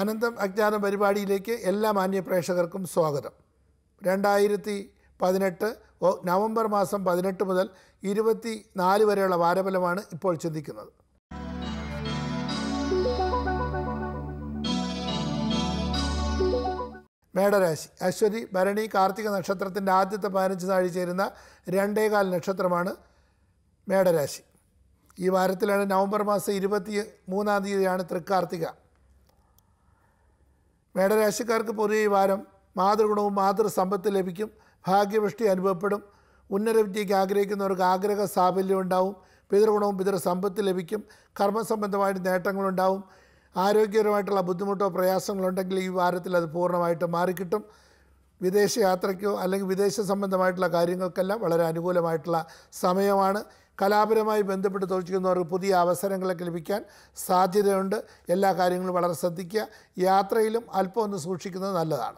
അനന്തം അജ്ഞാനം പരിപാടിയിലേക്ക് എല്ലാ മാന്യ പ്രേക്ഷകർക്കും സ്വാഗതം രണ്ടായിരത്തി പതിനെട്ട് ഒ- നവംബർ മാസം പതിനെട്ട് മുതൽ ഇരുപത്തി നാല് വരെയുള്ള വാരഫലമാണ് ഇപ്പോൾ ചിന്തിക്കുന്നത് മേടരാശി അശ്വതി ഭരണി കാർത്തിക നക്ഷത്രത്തിൻ്റെ ആദ്യത്തെ പതിനഞ്ച് നാഴി ചേരുന്ന രണ്ടേകാൽ നക്ഷത്രമാണ് മേടരാശി ഈ വാരത്തിലാണ് നവംബർ മാസം ഇരുപത്തി മൂന്നാം തീയതിയാണ് തൃക്കാർത്തിക മേടരാശിക്കാർക്ക് പൊതുവെ ഈ വാരം മാതൃഗുണവും മാതൃസമ്പത്ത് ലഭിക്കും ഭാഗ്യവൃഷ്ടി അനുഭവപ്പെടും ഉന്നത വിദ്യയ്ക്ക് ആഗ്രഹിക്കുന്നവർക്ക് ആഗ്രഹ സാഫല്യം ഉണ്ടാവും പിതൃഗുണവും പിതൃസമ്പത്ത് ലഭിക്കും കർമ്മസംബന്ധമായിട്ട് നേട്ടങ്ങളുണ്ടാവും ആരോഗ്യപരമായിട്ടുള്ള ബുദ്ധിമുട്ടോ പ്രയാസങ്ങളുണ്ടെങ്കിൽ ഈ വാരത്തിൽ അത് പൂർണ്ണമായിട്ട് മാറിക്കിട്ടും വിദേശ യാത്രയ്ക്കോ അല്ലെങ്കിൽ വിദേശ സംബന്ധമായിട്ടുള്ള കാര്യങ്ങൾക്കെല്ലാം വളരെ അനുകൂലമായിട്ടുള്ള സമയമാണ് കലാപരമായി ബന്ധപ്പെട്ട് തോൽക്കുന്നവർക്ക് പുതിയ അവസരങ്ങളൊക്കെ ലഭിക്കാൻ സാധ്യതയുണ്ട് എല്ലാ കാര്യങ്ങളും വളരെ ശ്രദ്ധിക്കുക യാത്രയിലും അല്പം ഒന്ന് സൂക്ഷിക്കുന്നത് നല്ലതാണ്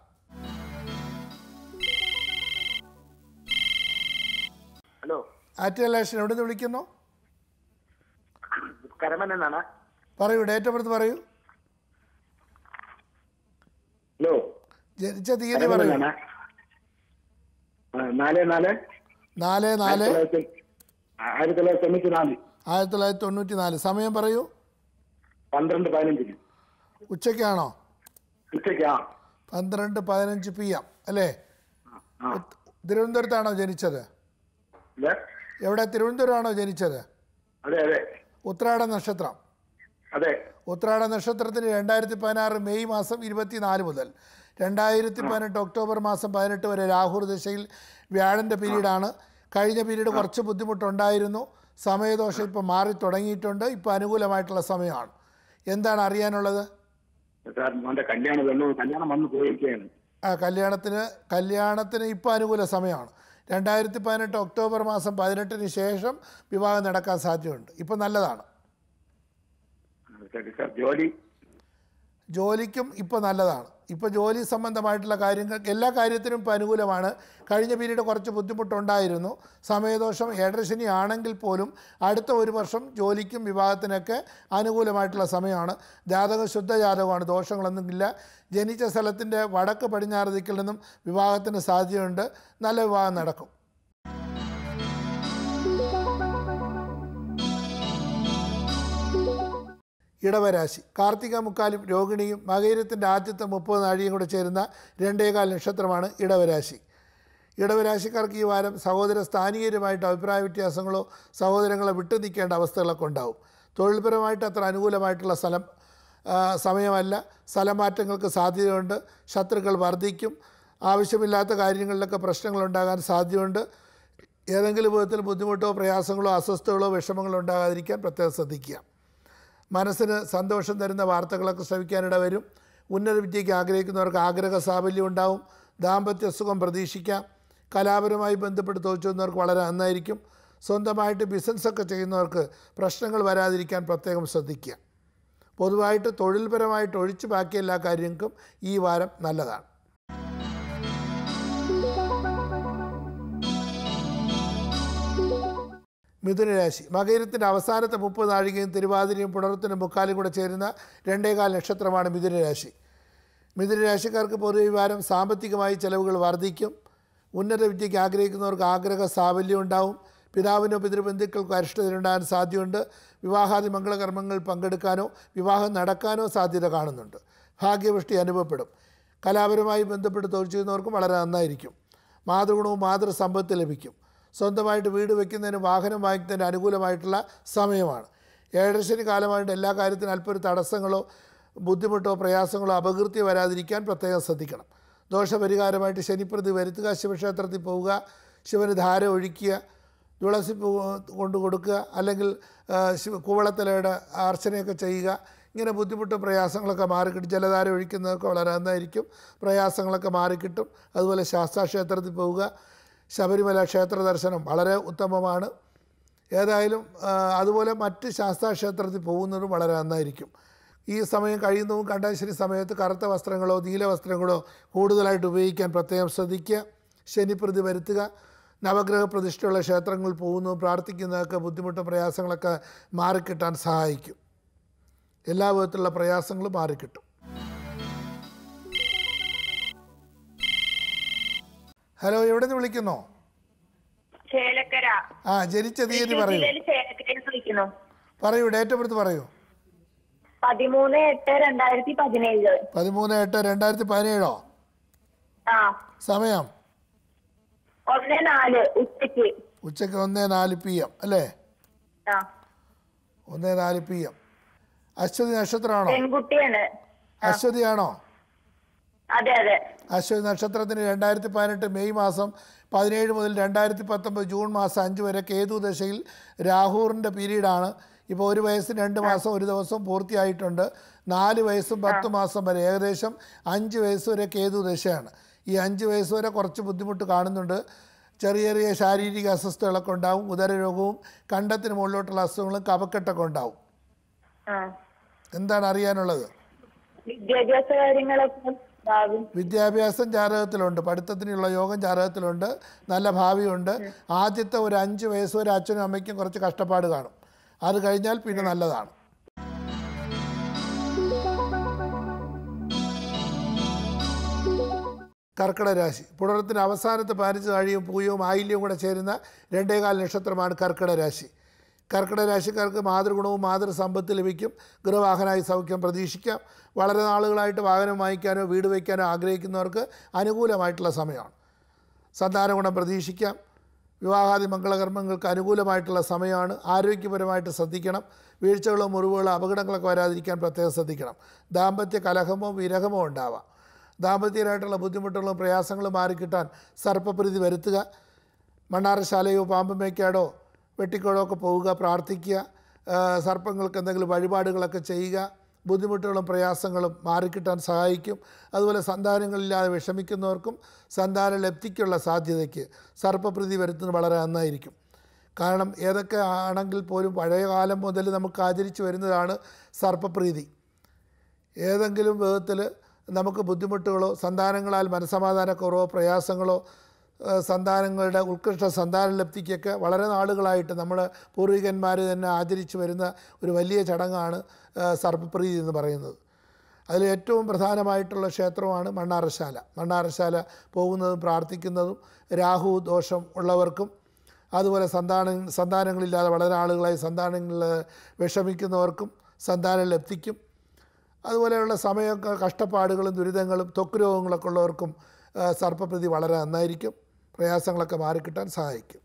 ഹലോ ആറ്റുകലേഷൻ എവിടെ നിന്ന് വിളിക്കുന്നു കരമൻ എന്നാണ് പറയൂ ഡേറ്റ് ഓഫ് ബർത്ത് പറയൂ ഹലോ ജനിച്ച തീയതി കരമൻ പറയൂ എന്നാണ് ആ, നാല് നാല് നാല് ആയിരത്തി നാല് തൊള്ളായിരത്തി ആയിരത്തി തൊള്ളായിരത്തി തൊണ്ണൂറ്റി നാല് ആയിരത്തി തൊള്ളായിരത്തി തൊണ്ണൂറ്റി നാല് സമയം പറയൂ പന്ത്രണ്ട് പതിനഞ്ചിന് ഉച്ചയ്ക്കാണോ ഉച്ചയ്ക്ക് ആ പന്ത്രണ്ട് പതിനഞ്ച് പി എം അല്ലേ ആ തിരുവനന്തപുരത്താണോ ജനിച്ചത് ഇത്? എവിടെ തിരുവനന്തപുരമാണോ ജനിച്ചത് അതെ അതെ ഉത്രാട നക്ഷത്രം അതെ ഉത്രാട നക്ഷത്രത്തിന് രണ്ടായിരത്തി പതിനാറ് മെയ് മാസം ഇരുപത്തിനാല് മുതൽ രണ്ടായിരത്തി പതിനെട്ട് ഒക്ടോബർ മാസം പതിനെട്ട് വരെ രാഹുർ ദശയിൽ വ്യാഴൻ്റെ പീരീഡാണ് കഴിഞ്ഞ പീരീഡ് കുറച്ച് ബുദ്ധിമുട്ടുണ്ടായിരുന്നു സമയദോഷം ഇപ്പോൾ മാറി തുടങ്ങിയിട്ടുണ്ട് ഇപ്പോൾ അനുകൂലമായിട്ടുള്ള സമയമാണ് എന്താണ് അറിയാനുള്ളത് സാർ മോന്റെ കല്യാണം വന്നു കല്യാണം വന്നു പോയിരിക്കുകയാണ് ആ കല്യാണത്തിന് കല്യാണത്തിന് ഇപ്പോൾ അനുകൂല സമയമാണ് രണ്ടായിരത്തി പതിനെട്ട് ഒക്ടോബർ മാസം പതിനെട്ടിന് ശേഷം വിവാഹം നടക്കാൻ സാധ്യതയുണ്ട് ഇപ്പോൾ നല്ലതാണ് ആ, ശരി സാർ ജോലി ജോലിക്കും ഇപ്പോൾ നല്ലതാണ് ഇപ്പോൾ ജോലി സംബന്ധമായിട്ടുള്ള കാര്യങ്ങൾ എല്ലാ കാര്യത്തിനും ഇപ്പോൾ അനുകൂലമാണ് കഴിഞ്ഞ പീരീഡ് കുറച്ച് ബുദ്ധിമുട്ടുണ്ടായിരുന്നു സമയദോഷം ഏഴരശനി ആണെങ്കിൽ പോലും അടുത്ത ഒരു വർഷം ജോലിക്കും വിവാഹത്തിനൊക്കെ അനുകൂലമായിട്ടുള്ള സമയമാണ് ജാതകം ശുദ്ധ ജാതകമാണ് ദോഷങ്ങളൊന്നുമില്ല ജനിച്ച സ്ഥലത്തിൻ്റെ വടക്ക് പടിഞ്ഞാറ് ദിക്കിൽ നിന്നും വിവാഹത്തിന് സാധ്യതയുണ്ട് നല്ല വിവാഹം നടക്കും ഇടവരാശി കാർത്തിക മുക്കാലും രോഹിണിയും മകയിരത്തിൻ്റെ ആദ്യത്തെ മുപ്പത് നാഴിയും കൂടെ ചേരുന്ന രണ്ടേകാൽ നക്ഷത്രമാണ് ഇടവരാശി ഇടവരാശിക്കാർക്ക് ഈ വാരം സഹോദര സ്ഥാനീയരുമായിട്ട് അഭിപ്രായ വ്യത്യാസങ്ങളോ സഹോദരങ്ങളെ വിട്ടു നിൽക്കേണ്ട അവസ്ഥകളൊക്കെ ഉണ്ടാവും തൊഴിൽപരമായിട്ട് അത്ര അനുകൂലമായിട്ടുള്ള സ്ഥലം ആ, സമയമല്ല സ്ഥലമാറ്റങ്ങൾക്ക് സാധ്യതയുണ്ട് ശത്രുക്കൾ വർദ്ധിക്കും ആവശ്യമില്ലാത്ത കാര്യങ്ങളിലൊക്കെ പ്രശ്നങ്ങളുണ്ടാകാൻ സാധ്യതയുണ്ട് ഏതെങ്കിലും വിധത്തിൽ ബുദ്ധിമുട്ടോ പ്രയാസങ്ങളോ അസ്വസ്ഥതകളോ വിഷമങ്ങളോ ഉണ്ടാകാതിരിക്കാൻ പ്രത്യേകം ശ്രദ്ധിക്കുക മനസ്സിന് സന്തോഷം തരുന്ന വാർത്തകളൊക്കെ ശ്രവിക്കാനിട വരും ഉന്നത വിദ്യയ്ക്ക് ആഗ്രഹിക്കുന്നവർക്ക് ആഗ്രഹ സാഫല്യം ഉണ്ടാവും ദാമ്പത്യ സുഖം പ്രതീക്ഷിക്കാം കലാപരമായി ബന്ധപ്പെട്ട് തോച്ചുന്നവർക്ക് വളരെ നന്നായിരിക്കും സ്വന്തമായിട്ട് ബിസിനസ്സൊക്കെ ചെയ്യുന്നവർക്ക് പ്രശ്നങ്ങൾ വരാതിരിക്കാൻ പ്രത്യേകം ശ്രദ്ധിക്കുക പൊതുവായിട്ട് തൊഴിൽപരമായിട്ട് ഒഴിച്ച് ബാക്കി എല്ലാ കാര്യങ്ങൾക്കും ഈ വാരം നല്ലതാണ് മിഥുനരാശി മകയിരത്തിൻ്റെ അവസാനത്തെ മുപ്പത് നാഴികയും തിരുവാതിരയും പുണർത്തിനും മുക്കാലും കൂടെ ചേരുന്ന രണ്ടേകാൽ നക്ഷത്രമാണ് മിഥുനരാശി മിഥുനരാശിക്കാർക്ക് പൊതുവെ ഈ വാരം സാമ്പത്തികമായി ചെലവുകൾ വർദ്ധിക്കും ഉന്നത വിദ്യയ്ക്ക് ആഗ്രഹിക്കുന്നവർക്ക് ആഗ്രഹ സാഫല്യം ഉണ്ടാവും പിതാവിനോ പിതൃബന്ധുക്കൾക്കോ അരിഷ്ടതയുണ്ടാകാൻ സാധ്യതയുണ്ട് വിവാഹാദി മംഗളകർമ്മങ്ങൾ പങ്കെടുക്കാനോ വിവാഹം നടക്കാനോ സാധ്യത കാണുന്നുണ്ട് ഭാഗ്യവൃഷ്ടി അനുഭവപ്പെടും കലാപരമായി ബന്ധപ്പെട്ട് തൊഴിൽ ചെയ്യുന്നവർക്കും വളരെ നന്നായിരിക്കും മാതൃഗുണവും മാതൃസമ്പത്ത് ലഭിക്കും സ്വന്തമായിട്ട് വീട് വയ്ക്കുന്നതിന് വാഹനം വാങ്ങിക്കുന്നതിന് അനുകൂലമായിട്ടുള്ള സമയമാണ് ഏഴരശനി കാലമായിട്ട് എല്ലാ കാര്യത്തിനും അല്പം ഒരു തടസ്സങ്ങളോ ബുദ്ധിമുട്ടോ പ്രയാസങ്ങളോ അപകീർത്തി വരാതിരിക്കാൻ പ്രത്യേകം ശ്രദ്ധിക്കണം ദോഷപരിഹാരമായിട്ട് ശനിപ്രതി വരുത്തുക ശിവക്ഷേത്രത്തിൽ പോവുക ശിവന് ധാര ഒഴിക്കുക തുളസി പൂ കൊണ്ട് കൊടുക്കുക അല്ലെങ്കിൽ ആ, ശിവ കൂവളത്തലയുടെ അർച്ചനയൊക്കെ ചെയ്യുക ഇങ്ങനെ ബുദ്ധിമുട്ടും പ്രയാസങ്ങളൊക്കെ മാറിക്കിട്ടും ജലധാര ഒഴിക്കുന്നതൊക്കെ വളരെ നന്നായിരിക്കും പ്രയാസങ്ങളൊക്കെ മാറിക്കിട്ടും അതുപോലെ ശാസ്താക്ഷേത്രത്തിൽ പോവുക ശബരിമല ക്ഷേത്ര ദർശനം വളരെ ഉത്തമമാണ് ഏതായാലും ആ, അതുപോലെ മറ്റ് ശാസ്താക്ഷേത്രത്തിൽ പോകുന്നതും വളരെ നന്നായിരിക്കും ഈ സമയം കഴിയുന്നതും കണ്ടാശ്ശേരി സമയത്ത് കറുത്ത വസ്ത്രങ്ങളോ നീല വസ്ത്രങ്ങളോ കൂടുതലായിട്ട് ഉപയോഗിക്കാൻ പ്രത്യേകം ശ്രദ്ധിക്കുക ശനിപ്രതി വരുത്തുക നവഗ്രഹ പ്രതിഷ്ഠയുള്ള ക്ഷേത്രങ്ങളിൽ പോകുന്നു പ്രാർത്ഥിക്കുന്നതൊക്കെ ബുദ്ധിമുട്ടും പ്രയാസങ്ങളൊക്കെ മാറിക്കിട്ടാൻ സഹായിക്കും എല്ലാ വിധത്തിലുള്ള പ്രയാസങ്ങളും മാറിക്കിട്ടും ഹലോ എവിടെ നിന്ന് വിളിക്കുന്നു ചേലക്കര ആ ജനിച്ച തീയതി തൃശ്ശൂർ പറയൂ ജില്ലയിൽ ചേലക്കരയിൽ വിളിക്കുന്നു പറയൂ ഡേറ്റ് ഓഫ് ബർത്ത് പറയൂ പതിമൂന്ന് എട്ട് രണ്ടായിരത്തി പതിനേഴ് പതിമൂന്ന് എട്ട് രണ്ടായിരത്തി പതിനേഴോ ആ സമയം ഒന്ന് നാല് ഉച്ചയ്ക്ക് ഉച്ചയ്ക്ക് ഒന്ന് നാല് പി എം അല്ലേ ആ ഒന്ന് നാല് പി എം അശ്വതി നക്ഷത്രമാണോ പെൺകുട്ടിയാണ് അശ്വതിയാണോ അതെ അതെ അശ്വതി നക്ഷത്രത്തിന് രണ്ടായിരത്തി പതിനെട്ട് മെയ് മാസം പതിനേഴ് മുതൽ രണ്ടായിരത്തി പത്തൊമ്പത് ജൂൺ മാസം അഞ്ച് വരെ കേതു ദശയിൽ രാഹുറിൻ്റെ പീരീഡാണ് ഇപ്പോൾ ഒരു വയസ്സ് രണ്ട് മാസം ഒരു ദിവസം പൂർത്തിയായിട്ടുണ്ട് നാല് വയസ്സും പത്ത് മാസം വരെ ഏകദേശം അഞ്ച് വയസ്സ് വരെ കേതു ദശയാണ് ഈ അഞ്ച് വയസ്സ് വരെ കുറച്ച് ബുദ്ധിമുട്ട് കാണുന്നുണ്ട് ചെറിയ ചെറിയ ശാരീരിക അസ്വസ്ഥതകളൊക്കെ ഉണ്ടാവും ഉദരരോഗവും കണ്ടത്തിന് മുകളിലോട്ടുള്ള അസുഖങ്ങളും കഫക്കെട്ടൊക്കെ ഉണ്ടാവും ആ എന്താണ് അറിയാനുള്ളത് വിദ്യാഭ്യാസ കാര്യങ്ങളൊക്കെ ഭാവി വിദ്യാഭ്യാസം ജാതകത്തിലുണ്ട് പഠിത്തത്തിനുള്ള യോഗം ജാതകത്തിലുണ്ട് നല്ല ഭാവിയുണ്ട് ആദ്യത്തെ ഒരു അഞ്ച് വയസ്സ് വരെ അച്ഛനും അമ്മയ്ക്കും കുറച്ച് കഷ്ടപ്പാട് കാണും അത് കഴിഞ്ഞാൽ പിന്നെ നല്ലതാണ് കർക്കിടക രാശി പുണരത്തിന് അവസാനത്തെ പതിനഞ്ച് കഴിയും പൂയവും ആയില്യവും കൂടെ ചേരുന്ന രണ്ടേകാൽ നക്ഷത്രമാണ് കർക്കിടക രാശി കർക്കിടക രാശിക്കാർക്ക് മാതൃഗുണവും മാതൃസമ്പത്ത് ലഭിക്കും ഗൃഹവാഹനമായി സൗഖ്യം പ്രതീക്ഷിക്കാം വളരെ നാളുകളായിട്ട് വാഹനം വാങ്ങിക്കാനോ വീട് വയ്ക്കാനോ ആഗ്രഹിക്കുന്നവർക്ക് അനുകൂലമായിട്ടുള്ള സമയമാണ് സന്താന ഗുണം പ്രതീക്ഷിക്കാം വിവാഹാദി മംഗളകർമ്മങ്ങൾക്ക് അനുകൂലമായിട്ടുള്ള സമയമാണ് ആരോഗ്യപരമായിട്ട് ശ്രദ്ധിക്കണം വീഴ്ചകളോ മുറിവുകളോ അപകടങ്ങളൊക്കെ വരാതിരിക്കാൻ പ്രത്യേകം ശ്രദ്ധിക്കണം ദാമ്പത്യ കലഹമോ വിരഹമോ ഉണ്ടാവാം ദാമ്പത്യമായിട്ടുള്ള ബുദ്ധിമുട്ടുകളും പ്രയാസങ്ങളും മാറിക്കിട്ടാൻ സർപ്പപ്രീതി വരുത്തുക മണ്ണാറശാലയോ പാമ്പ് മേക്കാടോ വെട്ടിക്കോടോ ഒക്കെ പോവുക പ്രാർത്ഥിക്കുക ആ, സർപ്പങ്ങൾക്ക് എന്തെങ്കിലും വഴിപാടുകളൊക്കെ ചെയ്യുക ബുദ്ധിമുട്ടുകളും പ്രയാസങ്ങളും മാറിക്കിട്ടാൻ സഹായിക്കും അതുപോലെ സന്താനങ്ങളില്ലാതെ വിഷമിക്കുന്നവർക്കും സന്താന ലബ്ധിക്കുള്ള സാധ്യതയ്ക്ക് സർപ്പപ്രീതി വരുത്തുന്നത് വളരെ നന്നായിരിക്കും കാരണം ഏതൊക്കെ ആണെങ്കിൽ പോലും പഴയ കാലം മുതൽ നമുക്ക് ആചരിച്ചു വരുന്നതാണ് സർപ്പപ്രീതി ഏതെങ്കിലും വിധത്തിൽ നമുക്ക് ബുദ്ധിമുട്ടുകളോ സന്താനങ്ങളാൽ മനസമാധാനക്കുറവോ പ്രയാസങ്ങളോ ആ, സന്താനങ്ങളുടെ ഉത്കൃഷ്ട സന്താന ലബ്ധിക്കൊക്കെ വളരെ നാളുകളായിട്ട് നമ്മൾ പൂർവികന്മാർ തന്നെ ആചരിച്ചു വരുന്ന ഒരു വലിയ ചടങ്ങാണ് ആ, സർപ്പപ്രീതി എന്ന് പറയുന്നത് അതിൽ ഏറ്റവും പ്രധാനമായിട്ടുള്ള ക്ഷേത്രമാണ് മണ്ണാറശാല മണ്ണാറശാല പോകുന്നതും പ്രാർത്ഥിക്കുന്നതും രാഹു ദോഷം ഉള്ളവർക്കും അതുപോലെ സന്താന സന്താനങ്ങളില്ലാതെ വളരെ ആളുകളായി സന്താനങ്ങളിൽ വിഷമിക്കുന്നവർക്കും സന്താനം ലബ്ധിക്കും അതുപോലെയുള്ള സമയ കഷ്ടപ്പാടുകളും ദുരിതങ്ങളും ത്വക്ക് രോഗങ്ങളൊക്കെ ഉള്ളവർക്കും ആ, സർപ്പപ്രതി വളരെ നന്നായിരിക്കും പ്രയാസങ്ങളൊക്കെ മാറിക്കിട്ടാൻ സഹായിക്കും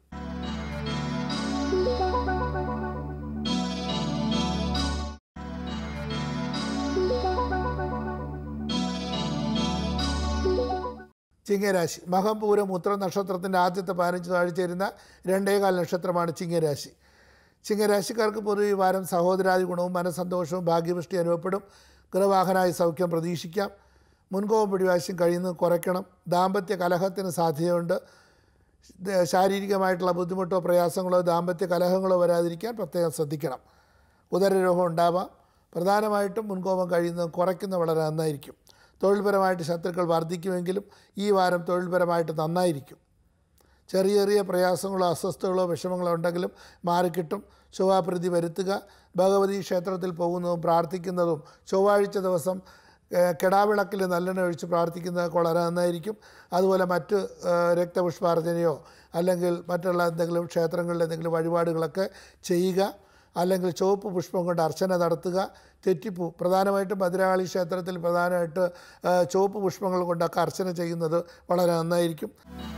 ചിങ്ങരാശി മഹംപൂരം ഉത്തര നക്ഷത്രത്തിൻ്റെ ആദ്യത്തെ പതിനഞ്ച് താഴെ ചേരുന്ന രണ്ടേകാൽ നക്ഷത്രമാണ് ചിങ്ങരാശി ചിങ്ങരാശിക്കാർക്ക് പൊതുവെ ഈ വാരം സഹോദരാദി ഗുണവും മനസ്സന്തോഷവും ഭാഗ്യപുഷ്ടി അനുഭവപ്പെടും ഗൃഹവാഹനായി സൗഖ്യം പ്രതീക്ഷിക്കാം മുൻകോപം പിടിവാശിയും കഴിയുന്നത് കുറയ്ക്കണം ദാമ്പത്യ കലഹത്തിന് സാധ്യതയുണ്ട് ദ- ശാരീരികമായിട്ടുള്ള ബുദ്ധിമുട്ടോ പ്രയാസങ്ങളോ ദാമ്പത്യ കലഹങ്ങളോ വരാതിരിക്കാൻ പ്രത്യേകം ശ്രദ്ധിക്കണം ഉദരരോഗം ഉണ്ടാവാം പ്രധാനമായിട്ടും മുൻകോപം കഴിയുന്നത് കുറയ്ക്കുന്നത് വളരെ നന്നായിരിക്കും തൊഴിൽപരമായിട്ട് ശത്രുക്കൾ വർദ്ധിക്കുമെങ്കിലും ഈ വാരം തൊഴിൽപരമായിട്ട് നന്നായിരിക്കും ചെറിയ ചെറിയ പ്രയാസങ്ങളോ അസ്വസ്ഥതകളോ വിഷമങ്ങളോ ഉണ്ടെങ്കിലും മാറിക്കിട്ടും ശോഭാപ്രീതി വരുത്തുക ഭഗവതി ക്ഷേത്രത്തിൽ പോകുന്നതും പ്രാർത്ഥിക്കുന്നതും ചൊവ്വാഴ്ച ദിവസം ഏഹ്, കെടാവിളക്കിൽ നല്ലെണ്ണ ഒഴിച്ച് പ്രാർത്ഥിക്കുന്നത് വളരെ നന്നായിരിക്കും അതുപോലെ മറ്റ് ഏഹ്, രക്തപുഷ്പാർച്ചനയോ അല്ലെങ്കിൽ മറ്റുള്ള എന്തെങ്കിലും ക്ഷേത്രങ്ങളിൽ എന്തെങ്കിലും വഴിപാടുകളൊക്കെ ചെയ്യുക അല്ലെങ്കിൽ ചുവപ്പ് പുഷ്പം കൊണ്ട് അർച്ചന നടത്തുക തെറ്റിപ്പൂ പ്രധാനമായിട്ടും ഭദ്രകാളി ക്ഷേത്രത്തിൽ പ്രധാനമായിട്ട് ഏഹ്, ചുവപ്പ് പുഷ്പങ്ങൾ കൊണ്ടൊക്കെ അർച്ചന ചെയ്യുന്നത് വളരെ നന്നായിരിക്കും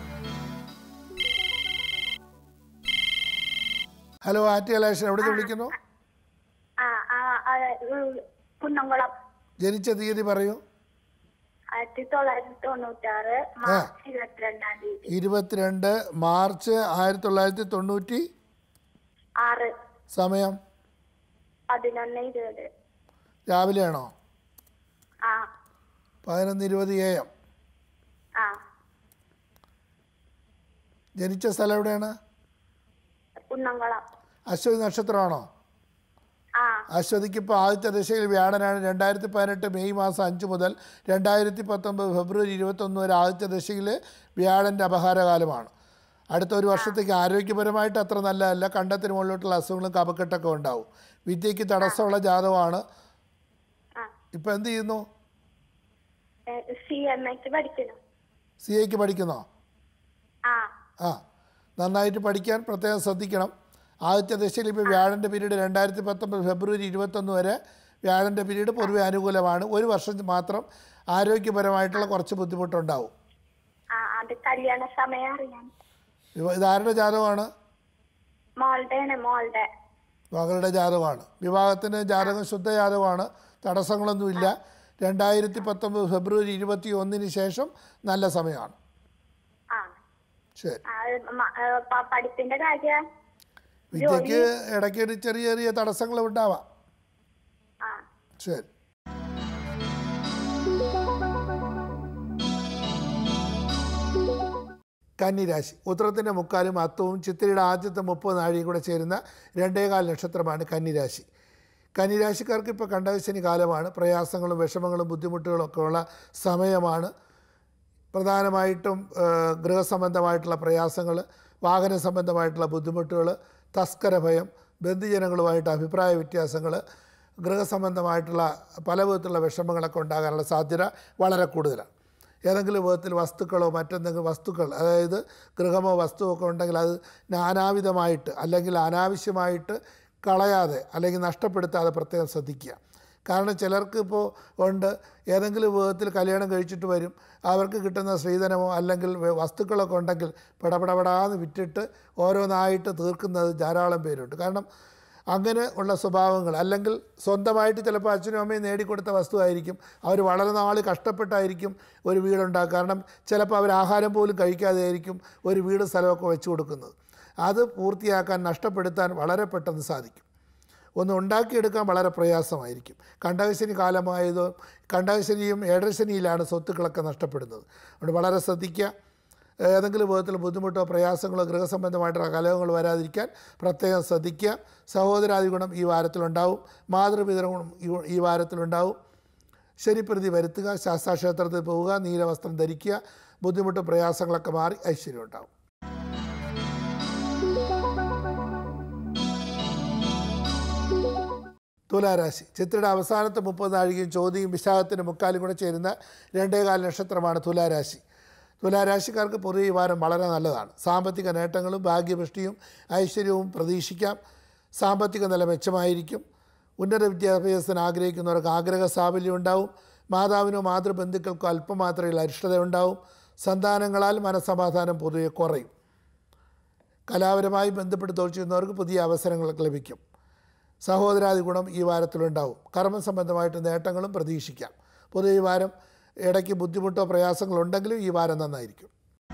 ഹലോ ആറ്റി അലേഷൻ എവിടെ നിന്ന് വിളിക്കുന്നു ആ ആ ആ, ഉം, കുന്നംകുളം ജനിച്ച തീയതി പറയൂ ആയിരത്തി തൊള്ളായിരത്തി തൊണ്ണൂറ്റാറ് മാർച്ച് ഇരുപത്തിരണ്ടാം തീയതി ഇരുപത്തിരണ്ട് മാർച്ച് ആയിരത്തി തൊള്ളായിരത്തി തൊണ്ണൂറ്റി ആറ് സമയം പതിനൊന്ന് ഇരുപത് രാവിലെയാണോ ആ പതിനൊന്ന് ഇരുപത് എ എം ആ ജനിച്ച സ്ഥലം എവിടെയാണ് കുന്നംകുളം അശ്വതി നക്ഷത്രമാണോ ആ അശ്വതിക്ക് ഇപ്പോൾ ആദ്യത്തെ ദശയിൽ വ്യാഴനാണ് രണ്ടായിരത്തി പതിനെട്ട് മെയ് മാസം അഞ്ച് മുതൽ രണ്ടായിരത്തി പത്തൊമ്പത് ഫെബ്രുവരി ഇരുപത്തൊന്ന് വരെ ആദ്യത്തെ ദശയിൽ വ്യാഴൻ്റെ അപഹാരകാലമാണ് അടുത്ത ഒരു വർഷത്തേക്ക് ആരോഗ്യപരമായിട്ട് അത്ര നല്ലതല്ല കണ്ടത്തിന് മുകളിലോട്ടുള്ള അസുഖങ്ങളും കപക്കെട്ടൊക്കെ ഉണ്ടാവും വിദ്യയ്ക്ക് തടസ്സമുള്ള ജാതകമാണ് ആ ഇപ്പോൾ എന്ത് ചെയ്യുന്നു സി എം എക്ക് പഠിക്കണം സി എക്ക് പഠിക്കുന്നോ ആ ആ നന്നായിട്ട് പഠിക്കാൻ പ്രത്യേകം ശ്രദ്ധിക്കണം ആദ്യത്തെ ദശയിൽ ഇപ്പോൾ വ്യാഴൻ്റെ പീരീഡ് രണ്ടായിരത്തി പത്തൊമ്പത് ഫെബ്രുവരി ഇരുപത്തൊന്ന് വരെ വ്യാഴൻ്റെ പീരീഡ് പൊതുവെ അനുകൂലമാണ് ഒരു വർഷം മാത്രം ആരോഗ്യപരമായിട്ടുള്ള കുറച്ച് ബുദ്ധിമുട്ടുണ്ടാവും ആ അത് കല്യാണ സമയം അറിയാൻ ഇവ- ഇതാരുടെ ജാതകമാണ് മോളുടെ ആണ് മോളുടെ മകളുടെ ജാതകമാണ് വിവാഹത്തിന് ജാതകം ശുദ്ധ ജാതകമാണ് തടസ്സങ്ങളൊന്നുമില്ല രണ്ടായിരത്തി പത്തൊമ്പത് ഫെബ്രുവരി ഇരുപത്തി ഒന്നിന് ശേഷം നല്ല സമയമാണ് ആ ശരി ആ, മ- ആ, പ- പഠിപ്പിന്റെ കാര്യം വിദ്യക്ക് ഇടയ്ക്ക് ചെറിയ ചെറിയ തടസ്സങ്ങൾ ഉണ്ടാവാം ആ ശരി കന്നിരാശി ഉത്തരത്തിൻ്റെ മുക്കാലും അത്തവും ചിത്തിരയുടെ ആദ്യത്തെ മുപ്പത് നാഴിയും കൂടെ ചേരുന്ന രണ്ടേകാൽ നക്ഷത്രമാണ് കന്നിരാശി കന്നിരാശിക്കാർക്ക് ഇപ്പോൾ കണ്ടകശനി കാലമാണ് പ്രയാസങ്ങളും വിഷമങ്ങളും ബുദ്ധിമുട്ടുകളും ഒക്കെ ഉള്ള സമയമാണ് പ്രധാനമായിട്ടും ആ, ഗൃഹസംബന്ധമായിട്ടുള്ള പ്രയാസങ്ങൾ വാഹന സംബന്ധമായിട്ടുള്ള ബുദ്ധിമുട്ടുകൾ തസ്കര ഭയം ബന്ധുജനങ്ങളുമായിട്ട് അഭിപ്രായ വ്യത്യാസങ്ങൾ ഗൃഹസംബന്ധമായിട്ടുള്ള പല വിധത്തിലുള്ള വിഷമങ്ങളൊക്കെ ഉണ്ടാകാനുള്ള സാധ്യത വളരെ കൂടുതലാണ് ഏതെങ്കിലും വിധത്തിൽ വസ്തുക്കളോ മറ്റെന്തെങ്കിലും വസ്തുക്കൾ അതായത് ഗൃഹമോ വസ്തുവോ ഒക്കെ ഉണ്ടെങ്കിൽ അത് നാനാവിധമായിട്ട് അല്ലെങ്കിൽ അനാവശ്യമായിട്ട് കളയാതെ അല്ലെങ്കിൽ നഷ്ടപ്പെടുത്താതെ പ്രത്യേകം ശ്രദ്ധിക്കുക കാരണം ചിലർക്ക് ഇപ്പോൾ ഉണ്ട് ഏതെങ്കിലും വിധത്തിൽ കല്യാണം കഴിച്ചിട്ട് വരും അവർക്ക് കിട്ടുന്ന സ്ത്രീധനമോ അല്ലെങ്കിൽ വ- വസ്തുക്കളൊക്കെ ഉണ്ടെങ്കിൽ പടപടപടാന്ന് വിറ്റിട്ട് ഓരോന്നായിട്ട് തീർക്കുന്നത് ധാരാളം പേരുണ്ട് കാരണം അങ്ങനെ ഉള്ള സ്വഭാവങ്ങൾ അല്ലെങ്കിൽ സ്വന്തമായിട്ട് ചിലപ്പോൾ അച്ഛനും അമ്മയും നേടിക്കൊടുത്ത വസ്തുവായിരിക്കും അവർ വളരെ നാൾ കഷ്ടപ്പെട്ടായിരിക്കും ഒരു വീടുണ്ടാക്കുക കാരണം ചിലപ്പോൾ അവർ ആഹാരം പോലും കഴിക്കാതെ ആയിരിക്കും ഒരു വീട് സ്ഥലമൊക്കെ വെച്ച് കൊടുക്കുന്നത് അത് പൂർത്തിയാക്കാൻ നഷ്ടപ്പെടുത്താൻ വളരെ പെട്ടെന്ന് സാധിക്കും ഒന്ന് ഉണ്ടാക്കിയെടുക്കാൻ വളരെ പ്രയാസമായിരിക്കും കണ്ടകശനി കാലമായതോ കണ്ടകശനിയും ഏഴരശനിയിലാണ് സ്വത്തുക്കളൊക്കെ നഷ്ടപ്പെടുന്നത് അതുകൊണ്ട് വളരെ ശ്രദ്ധിക്കുക ഏതെങ്കിലും വിധത്തിൽ ബുദ്ധിമുട്ടോ പ്രയാസങ്ങളോ ഗൃഹസംബന്ധമായിട്ടുള്ള കലഹങ്ങൾ വരാതിരിക്കാൻ പ്രത്യേകം ശ്രദ്ധിക്കുക സഹോദരാദി ഗുണം ഈ വാരത്തിലുണ്ടാവും മാതൃപിതര ഗുണം ഈ- ഈ വാരത്തിലുണ്ടാവും ശരിപ്രതി വരുത്തുക ശാസ്താക്ഷേത്രത്തിൽ പോവുക നീലവസ്ത്രം ധരിക്കുക ബുദ്ധിമുട്ടും പ്രയാസങ്ങളൊക്കെ മാറി ഐശ്വര്യം ഉണ്ടാവും തുലാരാശി ചിത്രയുടെ അവസാനത്തെ മുപ്പത് നാഴികയും ചോദ്യയും വിശാഖത്തിൻ്റെ മുക്കാലും കൂടെ ചേരുന്ന രണ്ടേകാൽ നക്ഷത്രമാണ് തുലാരാശി തുലാരാശിക്കാർക്ക് പൊതുവെ ഈ വാരം വളരെ നല്ലതാണ് സാമ്പത്തിക നേട്ടങ്ങളും ഭാഗ്യപുഷ്ടിയും ഐശ്വര്യവും പ്രതീക്ഷിക്കാം സാമ്പത്തിക നില മെച്ചമായിരിക്കും ഉന്നത വിദ്യാഭ്യാസത്തിന് ആഗ്രഹിക്കുന്നവർക്ക് ആഗ്രഹ സാഫല്യം ഉണ്ടാവും മാതാവിനോ മാതൃബന്ധുക്കൾക്കോ അല്പം മാത്രമേ അരിഷ്ടത ഉണ്ടാവും സന്താനങ്ങളാൽ മനസ്സമാധാനം പൊതുവെ കുറയും കലാപരമായി ബന്ധപ്പെട്ട് തൊഴിൽ ചെയ്യുന്നവർക്ക് പുതിയ അവസരങ്ങളൊക്കെ ലഭിക്കും സഹോദരാദി ഗുണം ഈ വാരത്തിലുണ്ടാവും കർമ്മ സംബന്ധമായിട്ട് നേട്ടങ്ങളും പ്രതീക്ഷിക്കാം പൊതുവെ ഈ വാരം ഇടയ്ക്ക് ബുദ്ധിമുട്ടോ പ്രയാസങ്ങളോ ഉണ്ടെങ്കിലും ഈ വാരം നന്നായിരിക്കും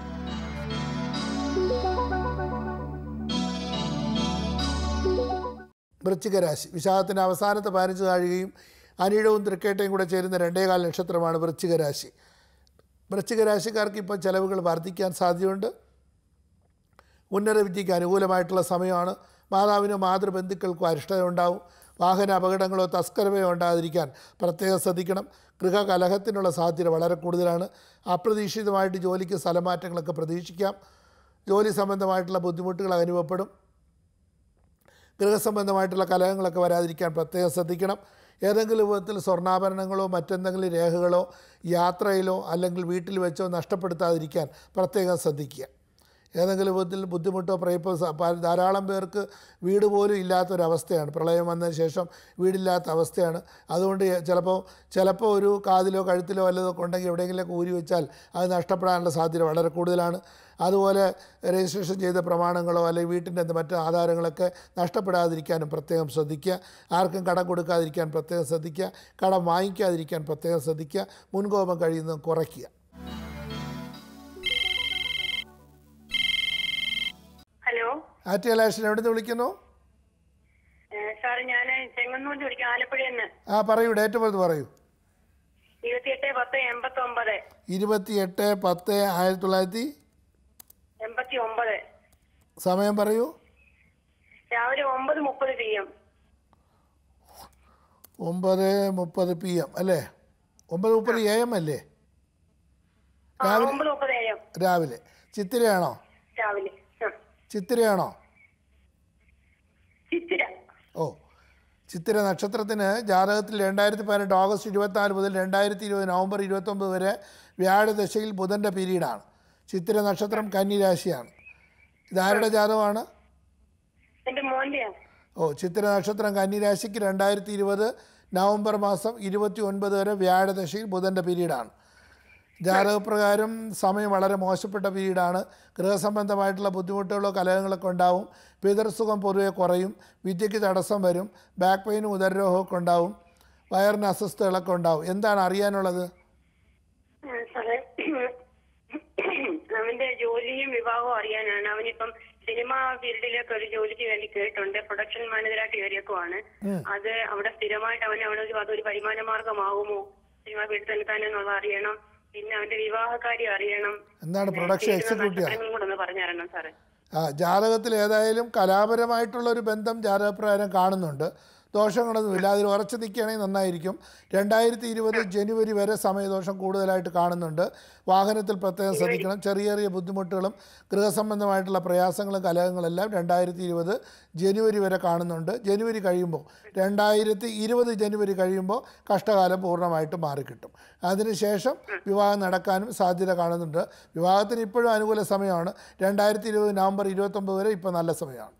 വൃശ്ചികരാശി വിശാഖത്തിൻ്റെ അവസാനത്തെ പതിനഞ്ച് താഴുകയും അനിഴവും തൃക്കേട്ടയും കൂടെ ചേരുന്ന രണ്ടേകാൽ നക്ഷത്രമാണ് വൃശ്ചികരാശി വൃശ്ചികരാശിക്കാർക്ക് ഇപ്പോൾ ചിലവുകൾ വർദ്ധിക്കാൻ സാധ്യതയുണ്ട് ഉന്നത വിദ്യയ്ക്ക് അനുകൂലമായിട്ടുള്ള സമയമാണ് മാതാവിനോ മാതൃബന്ധുക്കൾക്കോ അരിഷ്ടത ഉണ്ടാവും വാഹന അപകടങ്ങളോ തസ്കരമയോ ഉണ്ടാകാതിരിക്കാൻ പ്രത്യേകം ശ്രദ്ധിക്കണം ഗൃഹകലഹത്തിനുള്ള സാധ്യത വളരെ കൂടുതലാണ് അപ്രതീക്ഷിതമായിട്ട് ജോലിക്ക് സ്ഥലമാറ്റങ്ങളൊക്കെ പ്രതീക്ഷിക്കാം ജോലി സംബന്ധമായിട്ടുള്ള ബുദ്ധിമുട്ടുകൾ അനുഭവപ്പെടും ഗൃഹസംബന്ധമായിട്ടുള്ള കലഹങ്ങളൊക്കെ വരാതിരിക്കാൻ പ്രത്യേകം ശ്രദ്ധിക്കണം ഏതെങ്കിലും വിധത്തിൽ സ്വർണ്ണാഭരണങ്ങളോ മറ്റെന്തെങ്കിലും രേഖകളോ യാത്രയിലോ അല്ലെങ്കിൽ വീട്ടിൽ വെച്ചോ നഷ്ടപ്പെടുത്താതിരിക്കാൻ പ്രത്യേകം ശ്രദ്ധിക്കുക ഏതെങ്കിലും വിധത്തിൽ ബുദ്ധിമുട്ടോ പ്രയപ്പോ സ- പ- ധാരാളം പേർക്ക് വീട് പോലും ഇല്ലാത്തൊരവസ്ഥയാണ് പ്രളയം വന്നതിന് ശേഷം വീടില്ലാത്ത അവസ്ഥയാണ് അതുകൊണ്ട് ചിലപ്പോൾ ചിലപ്പോൾ ഒരു കാതിലോ കഴുത്തിലോ വല്ലതോ ഒക്കെ ഉണ്ടെങ്കിൽ എവിടെയെങ്കിലുമൊക്കെ ഊരി വെച്ചാൽ അത് നഷ്ടപ്പെടാനുള്ള സാധ്യത വളരെ കൂടുതലാണ് അതുപോലെ രജിസ്ട്രേഷൻ ചെയ്ത പ്രമാണങ്ങളോ അല്ലെങ്കിൽ വീട്ടിൻ്റെ എന്ത് മറ്റ് ആധാരങ്ങളൊക്കെ നഷ്ടപ്പെടാതിരിക്കാനും പ്രത്യേകം ശ്രദ്ധിക്കുക ആർക്കും കടം കൊടുക്കാതിരിക്കാൻ പ്രത്യേകം ശ്രദ്ധിക്കുക കടം വാങ്ങിക്കാതിരിക്കാൻ പ്രത്യേകം ശ്രദ്ധിക്കുക മുൻകോപം കഴിയുന്നത് കുറയ്ക്കുക ഹലോ ആറ്റുകലാശൻ എവിടെ നിന്ന് വിളിക്കുന്നു സാർ ഞാൻ ചെങ്ങന്നൂർ വിളിക്കാം ആലപ്പുഴയിൽ നിന്ന് ആ പറയൂ ഡേറ്റ് ഓഫ് ബർത്ത് പറയൂ ഇരുപത്തിയെട്ട് പത്ത് എൺപത്തി ഒമ്പത് ഇരുപത്തി എട്ട് പത്ത് ആയിരത്തി തൊള്ളായിരത്തി എൺപത്തി ഒമ്പത് സമയം പറയൂ രാവിലെ ഒമ്പത് മുപ്പത് പി എം ഒമ്പത് മുപ്പത് പി എം അല്ലേ ഒമ്പത് മുപ്പത് എ എം അല്ലേ ഒമ്പത് മുപ്പത് എ എം രാവിലെ ചിത്തിരയാണോ രാവിലെ ആ. ചിത്തിരയാണോ ചിത്തിര ഓ ചിത്തിര നക്ഷത്രത്തിന് ജാതകത്തിൽ രണ്ടായിരത്തി പതിനെട്ട് ഓഗസ്റ്റ് ഇരുപത്തിനാല് മുതൽ രണ്ടായിരത്തി ഇരുപത് നവംബർ ഇരുപത്തൊമ്പത് വരെ വ്യാഴദശയിൽ ബുധൻ്റെ പീരീഡാണ് ചിത്തിര നക്ഷത്രം കന്നിരാശിയാണ് ഇതാരുടെ ജാതകമാണ് എന്റെ മോന്റെയാ ഓ ചിത്തിര നക്ഷത്രം കന്നിരാശിക്ക് രണ്ടായിരത്തി ഇരുപത് നവംബർ മാസം ഇരുപത്തി ഒൻപത് വരെ വ്യാഴദശയിൽ ബുധൻ്റെ പീരീഡാണ് ജാതകപ്രകാരം സമയം വളരെ മോശപ്പെട്ട പീരീഡാണ് ഗൃഹസംബന്ധമായിട്ടുള്ള ബുദ്ധിമുട്ടുകളോ കലഹങ്ങളൊക്കെ ഉണ്ടാവും പിതൃസുഖം പൊതുവെ കുറയും വിദ്യയ്ക്ക് തടസ്സം വരും ബാക്ക് പെയിനും ഉദരരോഗമൊക്കെ ഉണ്ടാവും വയറിന് അസ്വസ്ഥതകളൊക്കെ ഉണ്ടാവും എന്താണ് അറിയാനുള്ളത് ആ, സാറേ അവന്റെ ജോലിയും വിവാഹവും അറിയാനാണ് അവനിപ്പം സിനിമ ഫീൽഡിലേക്ക് ഒരു ജോലിക്ക് വേണ്ടി കേട്ടുണ്ട് പ്രൊഡക്ഷൻ മാനേജറായിട്ട് കയറിയേക്കുവാണ് അത് അവിടെ സ്ഥിരമായിട്ട് അവന് അവിടെ ഒരു അതൊരു വരുമാന മാർഗമാകുമോ സിനിമ ഫീൽഡിൽ നിൽക്കാനെന്നുള്ള അറിയണം പിന്നെ അവന്റെ വിവാഹകാര്യം അറിയണം എന്താണ് പ്രൊഡക്ഷൻ എക്സിക്യൂട്ടീവ് നക്ഷത്രങ്ങളും കൂടെ ഒന്ന് പറഞ്ഞു തരണം സാറേ ആ ജാതകത്തിൽ ഏതായാലും കലാപരമായിട്ടുള്ള ഒരു ബന്ധം ജാതകപ്രകാരം കാണുന്നുണ്ട് ദോഷങ്ങളൊന്നുമില്ല അതിൽ ഉറച്ചു നിൽക്കുകയാണെങ്കിൽ നന്നായിരിക്കും രണ്ടായിരത്തി ഇരുപത് ജനുവരി വരെ സമയദോഷം കൂടുതലായിട്ട് കാണുന്നുണ്ട് വാഹനത്തിൽ പ്രത്യേകം ശ്രദ്ധിക്കണം ചെറിയ ചെറിയ ബുദ്ധിമുട്ടുകളും ഗൃഹസംബന്ധമായിട്ടുള്ള പ്രയാസങ്ങളും കലഹങ്ങളെല്ലാം രണ്ടായിരത്തി ഇരുപത് ജനുവരി വരെ കാണുന്നുണ്ട് ജനുവരി കഴിയുമ്പോൾ രണ്ടായിരത്തി ഇരുപത് ജനുവരി കഴിയുമ്പോൾ കഷ്ടകാലം പൂർണ്ണമായിട്ട് മാറിക്കിട്ടും അതിനുശേഷം വിവാഹം നടക്കാനും സാധ്യത കാണുന്നുണ്ട് വിവാഹത്തിന് ഇപ്പോഴും അനുകൂല സമയമാണ് രണ്ടായിരത്തി ഇരുപത് നവംബർ ഇരുപത്തൊമ്പത് വരെ ഇപ്പോൾ നല്ല സമയമാണ്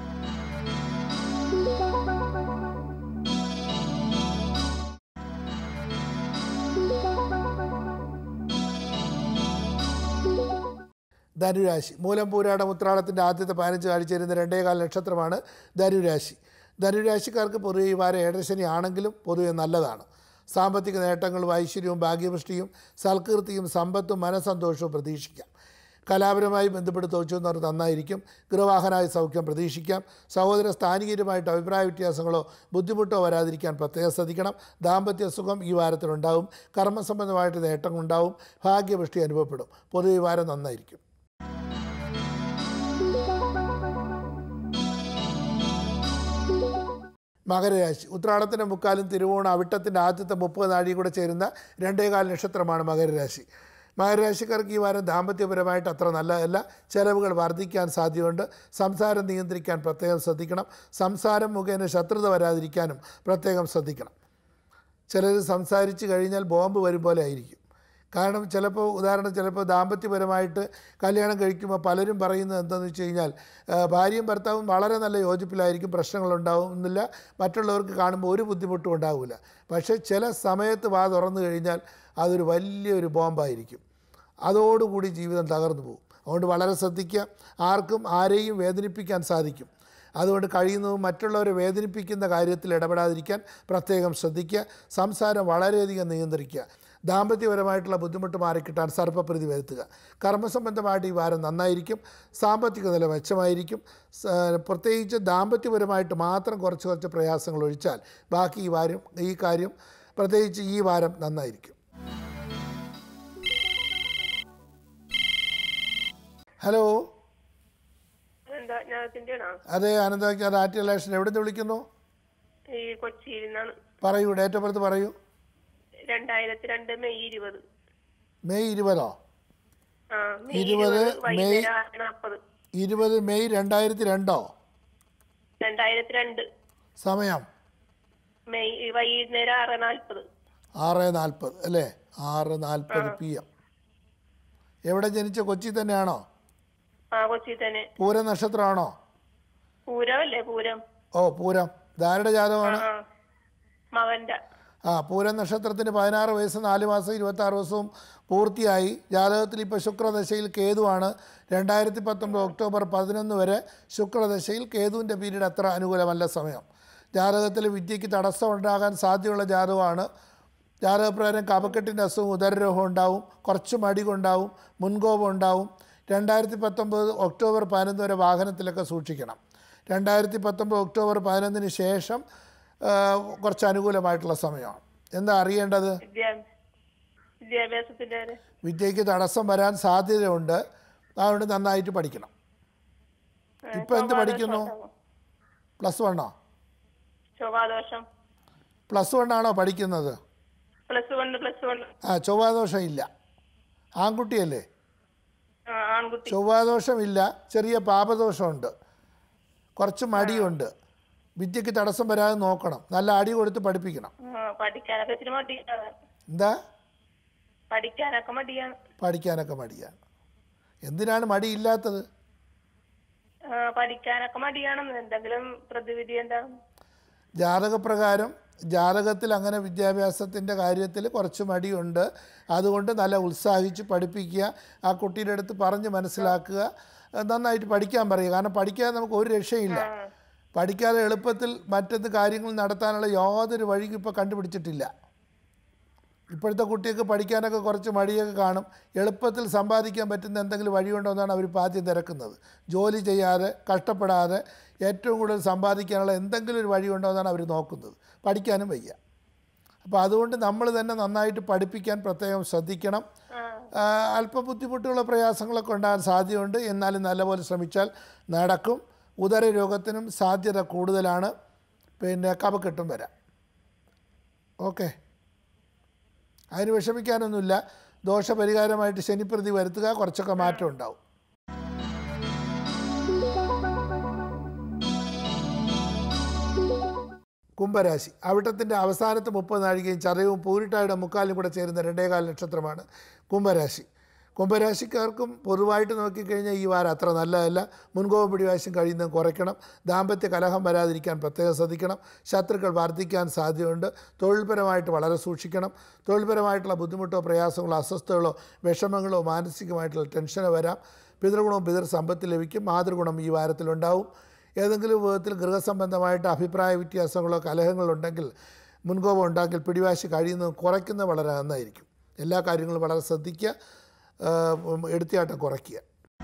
ധനുരാശി മൂലം പൂരാടം ഉത്രാടത്തിൻ്റെ ആദ്യത്തെ പതിനഞ്ച് കാഴ്ച വരുന്ന രണ്ടേകാൽ നക്ഷത്രമാണ് ധനുരാശി ധനുരാശിക്കാർക്ക് പൊതുവെ ഈ വാരം ഏഴരശനി ആണെങ്കിലും പൊതുവെ നല്ലതാണ് സാമ്പത്തിക നേട്ടങ്ങളും ഐശ്വര്യവും ഭാഗ്യപുഷ്ടിയും സൽകീർത്തിയും സമ്പത്തും മനസ്സന്തോഷവും പ്രതീക്ഷിക്കാം കലാപരമായി ബന്ധപ്പെട്ട് തോച്ചുന്നവർ നന്നായിരിക്കും ഗൃഹവാഹനായ സൗഖ്യം പ്രതീക്ഷിക്കാം സഹോദര സ്ഥാനികരുമായിട്ട് അഭിപ്രായ വ്യത്യാസങ്ങളോ ബുദ്ധിമുട്ടോ വരാതിരിക്കാൻ പ്രത്യേകം ശ്രദ്ധിക്കണം ദാമ്പത്യ സുഖം ഈ വാരത്തിലുണ്ടാവും കർമ്മസംബന്ധമായിട്ട് നേട്ടങ്ങളുണ്ടാവും ഭാഗ്യപുഷ്ടി അനുഭവപ്പെടും പൊതുവെ ഈ വാരം നന്നായിരിക്കും മകരരാശി ഉത്രാടത്തിൻ്റെ മുക്കാലും തിരുവോണം അവിട്ടത്തിൻ്റെ ആദ്യത്തെ മുപ്പത് നാഴിയും കൂടെ ചേരുന്ന രണ്ടേകാൽ നക്ഷത്രമാണ് മകരരാശി മകരരാശിക്കാർക്ക് ഈ വാരം ദാമ്പത്യപരമായിട്ട് അത്ര നല്ലതല്ല ചെലവുകൾ വർദ്ധിക്കാൻ സാധ്യതയുണ്ട് സംസാരം നിയന്ത്രിക്കാൻ പ്രത്യേകം ശ്രദ്ധിക്കണം സംസാരം മുഖേന ശത്രുത വരാതിരിക്കാനും പ്രത്യേകം ശ്രദ്ധിക്കണം ചിലർ സംസാരിച്ച് കഴിഞ്ഞാൽ ബോംബ് വരും പോലെ ആയിരിക്കും കാരണം ചിലപ്പോൾ ഉദാഹരണം ചിലപ്പോൾ ദാമ്പത്യപരമായിട്ട് കല്യാണം കഴിക്കുമ്പോൾ പലരും പറയുന്നത് എന്താണെന്ന് വെച്ച് കഴിഞ്ഞാൽ ആ, ഭാര്യയും ഭർത്താവും വളരെ നല്ല യോജിപ്പിലായിരിക്കും പ്രശ്നങ്ങളുണ്ടാവുന്നില്ല മറ്റുള്ളവർക്ക് കാണുമ്പോൾ ഒരു ബുദ്ധിമുട്ടും ഉണ്ടാവില്ല പക്ഷേ ചില സമയത്ത് വാ തുറന്നു കഴിഞ്ഞാൽ അതൊരു വലിയൊരു ബോംബായിരിക്കും അതോടുകൂടി ജീവിതം തകർന്നു പോകും അതുകൊണ്ട് വളരെ ശ്രദ്ധിക്കുക ആർക്കും ആരെയും വേദനിപ്പിക്കാൻ സാധിക്കും അതുകൊണ്ട് കഴിയുന്നതും മറ്റുള്ളവരെ വേദനിപ്പിക്കുന്ന കാര്യത്തിൽ ഇടപെടാതിരിക്കാൻ പ്രത്യേകം ശ്രദ്ധിക്കുക സംസാരം വളരെയധികം നിയന്ത്രിക്കുക ദാമ്പത്യപരമായിട്ടുള്ള ബുദ്ധിമുട്ട് മാറിക്കിട്ടാൻ സർപ്പപ്രതി വരുത്തുക കർമ്മസംബന്ധമായിട്ട് ഈ വാരം നന്നായിരിക്കും സാമ്പത്തിക നില മെച്ചമായിരിക്കും സ- പ്രത്യേകിച്ച് ദാമ്പത്യപരമായിട്ട് മാത്രം കുറച്ച് കുറച്ച് പ്രയാസങ്ങൾ ഒഴിച്ചാൽ ബാക്കി ഈ വാരം ഈ കാര്യം പ്രത്യേകിച്ച് ഈ വാരം നന്നായിരിക്കും ഹലോ എന്താ ഞാൻ അതിന്റെയാണോ അതെ ആനന്ദ ആറ്റി ഇലക്ഷൻ എവിടെ നിന്ന് വിളിക്കുന്നു ഈ കൊച്ചിയിൽ നിന്നാണ് പറയൂ ഡേറ്റ് ഓഫ് ബർത്ത് പറയൂ രണ്ടായിരത്തി രണ്ട് മെയ് ഇരുപത് മെയ് ഇരുപതോ ആ മെയ് ഇരുപത് ഇരുപത് വൈകുന്നേരം ആറ് നാൽപ്പത് ഇരുപത് മെയ് രണ്ടായിരത്തി രണ്ടോ രണ്ടായിരത്തി രണ്ട് സമയം മെയ് വൈകുന്നേരം ആറ് നാൽപ്പത് ആറ് നാൽപ്പത് അല്ലേ ആറ് നാൽപ്പത് പി എം എവിടെ ജനിച്ച കൊച്ചി തന്നെയാണോ ആ കൊച്ചി തന്നെ പൂരം നക്ഷത്രമാണോ പൂരം അല്ലേ പൂരം ഓ പൂരം ധാരുടെ ജാതകമാണ് ആ മകന്റെ ആ പൂരം നക്ഷത്രത്തിന് പതിനാറ് വയസ്സ് നാല് മാസം ഇരുപത്തി ആറ് ദിവസവും പൂർത്തിയായി ജാതകത്തിൽ ഇപ്പോൾ ശുക്രദശയിൽ കേതുവാണ് രണ്ടായിരത്തി പത്തൊമ്പത് ഒക്ടോബർ പതിനൊന്ന് വരെ ശുക്രദശയിൽ കേതുവിൻ്റെ പീരീഡ് അത്ര അനുകൂലമല്ല സമയം ജാതകത്തിൽ വിദ്യയ്ക്ക് തടസ്സം ഉണ്ടാകാൻ സാധ്യതയുള്ള ജാതകമാണ് ജാതകപ്രകാരം കപക്കെട്ടിൻ്റെ അസുഖം ഉദരരോഗം ഉണ്ടാവും കുറച്ച് മടികൊണ്ടാവും മുൻകോപം ഉണ്ടാവും രണ്ടായിരത്തി പത്തൊമ്പത് ഒക്ടോബർ പതിനൊന്ന് വരെ വാഹനത്തിലൊക്കെ സൂക്ഷിക്കണം രണ്ടായിരത്തി പത്തൊമ്പത് ഒക്ടോബർ പതിനൊന്നിന് ശേഷം ആ, കുറച്ച് അനുകൂലമായിട്ടുള്ള സമയമാണ് എന്താ അറിയേണ്ടത് വിദ്യാ വിദ്യാഭ്യാസത്തിന്റെ കാര്യം. വിദ്യയ്ക്ക് തടസ്സം വരാൻ സാധ്യതയുണ്ട് അതുകൊണ്ട് നന്നായിട്ട് പഠിക്കണം ഇപ്പം എന്ത് പഠിക്കുന്നു പ്ലസ് വണ്ണോ ചൊവ്വാദോഷം പ്ലസ് വണ്ണാണോ പഠിക്കുന്നത് പ്ലസ് വൺ പ്ലസ് വൺ ആ ചൊവ്വാദോഷം ഇല്ല ആൺകുട്ടിയല്ലേ ആ ആൺകുട്ടി ചൊവ്വാദോഷമില്ല ചെറിയ പാപദോഷമുണ്ട് കുറച്ച് മടിയുണ്ട് വിദ്യയ്ക്ക് തടസ്സം വരാതെ നോക്കണം നല്ല അടി കൊടുത്ത് പഠിപ്പിക്കണം ആ, പഠിക്കാനൊക്കെ ഇച്ചിരി മടിയാണ് എന്താ പഠിക്കാനൊക്കെ മടിയാണ് പഠിക്കാനൊക്കെ മടിയാണ് എന്തിനാണ് മടിയില്ലാത്തത് ആ, പഠിക്കാനൊക്കെ മടിയാണെന്ന് എന്തെങ്കിലും പ്രതിവിധി എന്താണ് ജാതകപ്രകാരം ജാതകത്തിൽ അങ്ങനെ വിദ്യാഭ്യാസത്തിൻ്റെ കാര്യത്തിൽ കുറച്ച് മടിയുണ്ട് അതുകൊണ്ട് നല്ല ഉത്സാഹിച്ച് പഠിപ്പിക്കുക ആ കുട്ടിയുടെ അടുത്ത് പറഞ്ഞ് മനസ്സിലാക്കുക ഏഹ് നന്നായിട്ട് പഠിക്കാൻ പറയുക കാരണം പഠിക്കാതെ നമുക്ക് ഒരു രക്ഷയില്ല പഠിക്കാതെ എളുപ്പത്തിൽ മറ്റെന്ത് കാര്യങ്ങൾ നടത്താനുള്ള യാതൊരു വഴിയും ഇപ്പോൾ കണ്ടുപിടിച്ചിട്ടില്ല ഇപ്പോഴത്തെ കുട്ടികൾക്ക് പഠിക്കാനൊക്കെ കുറച്ച് മടിയൊക്കെ കാണും എളുപ്പത്തിൽ സമ്പാദിക്കാൻ പറ്റുന്ന എന്തെങ്കിലും വഴിയുണ്ടോ എന്നാണ് അവർ ഇപ്പോൾ ആദ്യം തിരക്കുന്നത് ജോലി ചെയ്യാതെ കഷ്ടപ്പെടാതെ ഏറ്റവും കൂടുതൽ സമ്പാദിക്കാനുള്ള എന്തെങ്കിലും ഒരു വഴിയുണ്ടോ എന്നാണ് അവർ നോക്കുന്നത് പഠിക്കാനും വയ്യ അപ്പോൾ അതുകൊണ്ട് നമ്മൾ തന്നെ നന്നായിട്ട് പഠിപ്പിക്കാൻ പ്രത്യേകം ശ്രദ്ധിക്കണം ആ, അല്പം ബുദ്ധിമുട്ടുള്ള പ്രയാസങ്ങളൊക്കെ ഉണ്ടാകാൻ സാധ്യതയുണ്ട് എന്നാലും നല്ലപോലെ ശ്രമിച്ചാൽ നടക്കും ഉദര രോഗത്തിനും സാധ്യത കൂടുതലാണ് പിന്നെ കഫക്കെട്ടും വരാം ഓക്കെ അതിന് വിഷമിക്കാനൊന്നുമില്ല ദോഷപരിഹാരമായിട്ട് ശനിപ്രതി വരുത്തുക കുറച്ചൊക്കെ മാറ്റം ഉണ്ടാവും കുംഭരാശി അവിട്ടത്തിൻ്റെ അവസാനത്തെ മുപ്പത് നാഴികയും ചതയവും പൂരിട്ടായുടെ മുക്കാലും കൂടെ ചേരുന്ന രണ്ടേകാൽ നക്ഷത്രമാണ് കുംഭരാശി കുംഭരാശിക്കാർക്കും പൊതുവായിട്ട് നോക്കിക്കഴിഞ്ഞാൽ ഈ വാരം അത്ര നല്ലതല്ല മുൻകോപം പിടിവാശം കഴിയുന്നത് കുറയ്ക്കണം ദാമ്പത്യ കലഹം വരാതിരിക്കാൻ പ്രത്യേകം ശ്രദ്ധിക്കണം ശത്രുക്കൾ വർദ്ധിക്കാൻ സാധ്യതയുണ്ട് തൊഴിൽപരമായിട്ട് വളരെ സൂക്ഷിക്കണം തൊഴിൽപരമായിട്ടുള്ള ബുദ്ധിമുട്ടോ പ്രയാസങ്ങളോ അസ്വസ്ഥതകളോ വിഷമങ്ങളോ മാനസികമായിട്ടുള്ള ടെൻഷനോ വരാം പിതൃഗുണവും പിതൃ സമ്പത്ത് ലഭിക്കും മാതൃഗുണം ഈ വാരത്തിലുണ്ടാവും ഏതെങ്കിലും വിധത്തിൽ ഗൃഹസംബന്ധമായിട്ട് അഭിപ്രായ വ്യത്യാസങ്ങളോ കലഹങ്ങളോ ഉണ്ടെങ്കിൽ മുൻകോപം ഉണ്ടെങ്കിൽ പിടിവാശി കഴിയുന്നത് കുറയ്ക്കുന്നത് വളരെ നന്നായിരിക്കും എല്ലാ കാര്യങ്ങളും വളരെ ശ്രദ്ധിക്കുക ആ, എടുത്തിയാട്ടം കുറയ്ക്കുക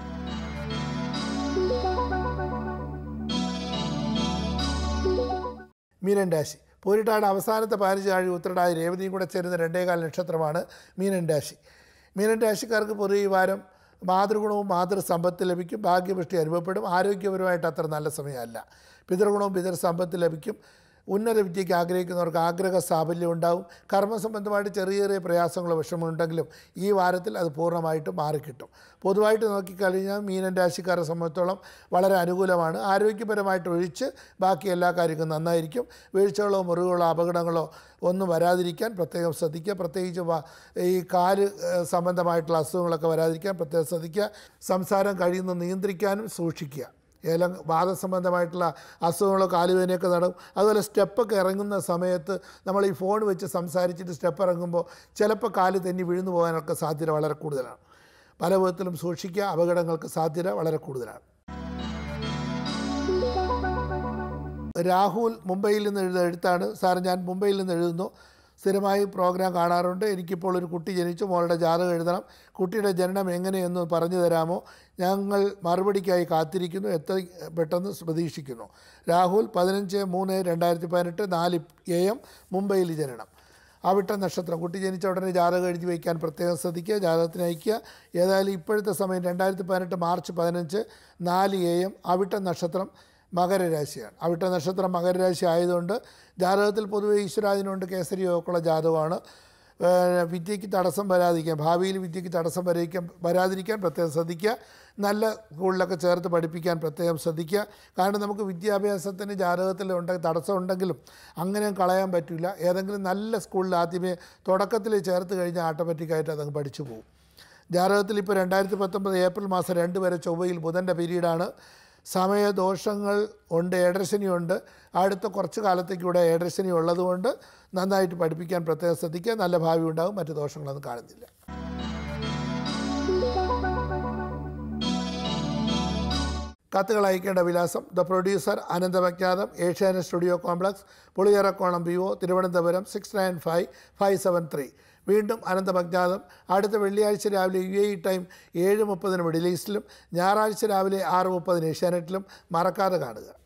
മീനൻ രാശി പൂരിട്ടാട് അവസാനത്തെ പതിനഞ്ച് ആഴി ഉത്തരടായ രേവതിയും കൂടെ ചേരുന്ന രണ്ടേകാൽ നക്ഷത്രമാണ് മീനൻ രാശി മീനൻ രാശിക്കാർക്ക് പൊതുവെ ഈ വാരം മാതൃഗുണവും മാതൃസമ്പത്ത് ലഭിക്കും ഭാഗ്യപുഷ്ടി അനുഭവപ്പെടും ആരോഗ്യപരമായിട്ട് അത്ര നല്ല സമയമല്ല പിതൃഗുണവും പിതൃസമ്പത്ത് ലഭിക്കും ഉന്നത വിദ്യയ്ക്ക് ആഗ്രഹിക്കുന്നവർക്ക് ആഗ്രഹ സാഫല്യം ഉണ്ടാവും കർമ്മസംബന്ധമായിട്ട് ചെറിയ ചെറിയ പ്രയാസങ്ങളോ വിഷമമുണ്ടെങ്കിലും ഈ വാരത്തിൽ അത് പൂർണ്ണമായിട്ടും മാറിക്കിട്ടും പൊതുവായിട്ട് നോക്കിക്കഴിഞ്ഞാൽ മീനൻ രാശിക്കാരെ സംബന്ധിച്ചോളം വളരെ അനുകൂലമാണ് ആരോഗ്യപരമായിട്ട് ഒഴിച്ച് ബാക്കി എല്ലാ കാര്യങ്ങളും നന്നായിരിക്കും വീഴ്ചകളോ മുറിവുകളോ അപകടങ്ങളോ ഒന്നും വരാതിരിക്കാൻ പ്രത്യേകം ശ്രദ്ധിക്കുക പ്രത്യേകിച്ച് വ- ഈ കാല് ഏഹ്, സംബന്ധമായിട്ടുള്ള അസുഖങ്ങളൊക്കെ വരാതിരിക്കാൻ പ്രത്യേകം ശ്രദ്ധിക്കുക സംസാരം കഴിയുന്ന നിയന്ത്രിക്കാനും സൂക്ഷിക്കുക ഏലം വാദസംബന്ധമായിട്ടുള്ള അസുഖങ്ങളോ കാലുവേനയൊക്കെ നടക്കും അതുപോലെ സ്റ്റെപ്പൊക്കെ ഇറങ്ങുന്ന സമയത്ത് നമ്മൾ ഈ ഫോൺ വെച്ച് സംസാരിച്ചിട്ട് സ്റ്റെപ്പ് ഇറങ്ങുമ്പോൾ ചിലപ്പോൾ കാല് തെന്നി വീഴുന്നു പോകാനൊക്കെ സാധ്യത വളരെ കൂടുതലാണ് പല വിധത്തിലും സൂക്ഷിക്കുക അപകടങ്ങൾക്ക് സാധ്യത വളരെ കൂടുതലാണ് രാഹുൽ മുംബൈയിൽ നിന്ന് എഴുതുന്ന എഴുത്താണ് സാർ ഞാൻ മുംബൈയിൽ നിന്ന് എഴുതുന്നു സ്ഥിരമായി പ്രോഗ്രാം കാണാറുണ്ട് എനിക്കിപ്പോൾ ഒരു കുട്ടി ജനിച്ചു മോളുടെ ജാതകം എഴുതണം കുട്ടിയുടെ ജനനം എങ്ങനെയെന്ന് പറഞ്ഞു തരാമോ ഞങ്ങൾ മറുപടിക്കായി കാത്തിരിക്കുന്നു എത്ര പെട്ടെന്ന് പ്രതീക്ഷിക്കുന്നു രാഹുൽ പതിനഞ്ച് മൂന്ന് രണ്ടായിരത്തി പതിനെട്ട് നാല് എ എം മുംബൈയിൽ ജനനം അവിട്ട നക്ഷത്രം കുട്ടി ജനിച്ച ഉടനെ ജാതകം എഴുതി വയ്ക്കാൻ പ്രത്യേകം ശ്രദ്ധിക്കുക ജാതകത്തിന് അയക്കുക ഏതായാലും ഇപ്പോഴത്തെ സമയം രണ്ടായിരത്തി പതിനെട്ട് മാർച്ച് പതിനഞ്ച് നാല് എ എം അവിട്ട നക്ഷത്രം മകരരാശിയാണ് അവിട്ട നക്ഷത്രം മകരരാശി ആയതുകൊണ്ട് ജാതകത്തിൽ പൊതുവെ ഈശ്വരാദിനുണ്ട് കേസരി യോഗക്കുള്ള ജാതകമാണ് ഏഹ് വിദ്യയ്ക്ക് തടസ്സം വരാതിരിക്കാൻ ഭാവിയിൽ വിദ്യയ്ക്ക് തടസ്സം വരാതിരിക്കാൻ വരാതിരിക്കാൻ പ്രത്യേകം ശ്രദ്ധിക്കുക നല്ല സ്കൂളിലൊക്കെ ചേർത്ത് പഠിപ്പിക്കാൻ പ്രത്യേകം ശ്രദ്ധിക്കുക കാരണം നമുക്ക് വിദ്യാഭ്യാസത്തിന് ജാതകത്തിൽ ഉണ്ട് തടസ്സം ഉണ്ടെങ്കിലും അങ്ങനെ കളയാൻ പറ്റില്ല ഏതെങ്കിലും നല്ല സ്കൂളിൽ ആദ്യമേ തുടക്കത്തിൽ ചേർത്ത് കഴിഞ്ഞാൽ ഓട്ടോമാറ്റിക്കായിട്ട് അതങ്ങ് പഠിച്ചു പോകും ജാതകത്തിൽ ഇപ്പോൾ രണ്ടായിരത്തി പത്തൊമ്പത് ഏപ്രിൽ മാസം രണ്ട് വരെ ചൊവ്വയിൽ ബുധൻ്റെ പീരീഡാണ് സമയദോഷങ്ങൾ ഉണ്ട് ഏഡർശനി ഉണ്ട് അടുത്ത കുറച്ച് കാലത്തേക്ക് ഇവിടെ ഏഡർശനി ഉള്ളതുകൊണ്ട് നന്നായിട്ട് പഠിപ്പിക്കാൻ പ്രത്യേകം ശ്രദ്ധിക്കുക നല്ല ഭാവി ഉണ്ടാകും മറ്റു ദോഷങ്ങളൊന്നും കാണുന്നില്ല കത്തുകൾ അയക്കേണ്ട വിലാസം the producer Ananthamajnatham Asiana studio complex Puliyarakonam P O Thiruvananthapuram six nine five five seven three വീണ്ടും അനന്തമജ്ഞാതം അടുത്ത വെള്ളിയാഴ്ച രാവിലെ യു എ ഇ ടൈം ഏഴ് മുപ്പതിന് മിഡിൽ ഈസ്റ്റിലും ഞായറാഴ്ച രാവിലെ ആറ് മുപ്പതിന് ഏഷ്യാനെറ്റിലും മറക്കാതെ കാണുക